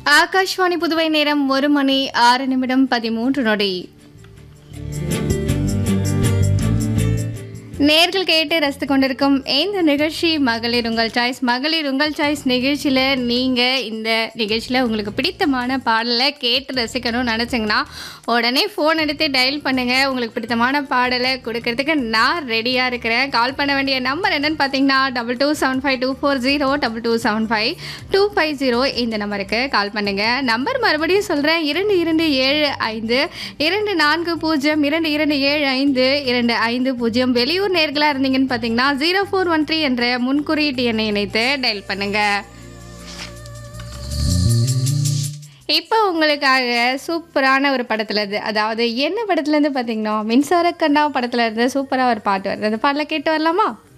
ஆகாஷ்வாணி புதுவை நேரம் ஒரு மணி ஆறு நிமிடம் பதிமூன்று நொடி நேர்கள் கேட்டு ரசித்து கொண்டிருக்கும் இந்த நிகழ்ச்சி மகளிர் உங்கள் சாய்ஸ் மகளிர் உங்கள் சாய்ஸ் நிகழ்ச்சியில் நீங்கள் இந்த நிகழ்ச்சியில் உங்களுக்கு பிடித்தமான பாடலை கேட்டு ரசிக்கணும்னு நினச்சிங்கன்னா உடனே ஃபோன் எடுத்து டயல் பண்ணுங்கள் உங்களுக்கு பிடித்தமான பாடலை கொடுக்கறதுக்கு நான் ரெடியாக இருக்கிறேன் கால் பண்ண வேண்டிய நம்பர் என்னன்னு பார்த்தீங்கன்னா double two seven five two four zero double two seven five two five zero இந்த நம்பருக்கு கால் பண்ணுங்கள் நம்பர் மறுபடியும் சொல்கிறேன் இரண்டு இரண்டு ஏழு ஐந்து இரண்டு நான்கு பூஜ்ஜியம் இரண்டு இரண்டு ஏழு ஐந்து இரண்டு ஐந்து பூஜ்ஜியம் வெளியூர் நேர்களாக இருந்தீங்கன்னு பார்த்தீங்கன்னா ஜீரோ ஃபோர் ஒன் த்ரீ என்ற முன்குறியீட்டு எண்ணை இணைத்து டயல் பண்ணுங்க இப்போ உங்களுக்காக சூப்பரான ஒரு படத்துல இருந்து அதாவது என்ன படத்துல இருந்து பார்த்தீங்கன்னா மின்சார கண்ணா படத்துல இருந்து சூப்பராக ஒரு பாட்டு வருது அந்த பாடலை கேட்டு வரலாமா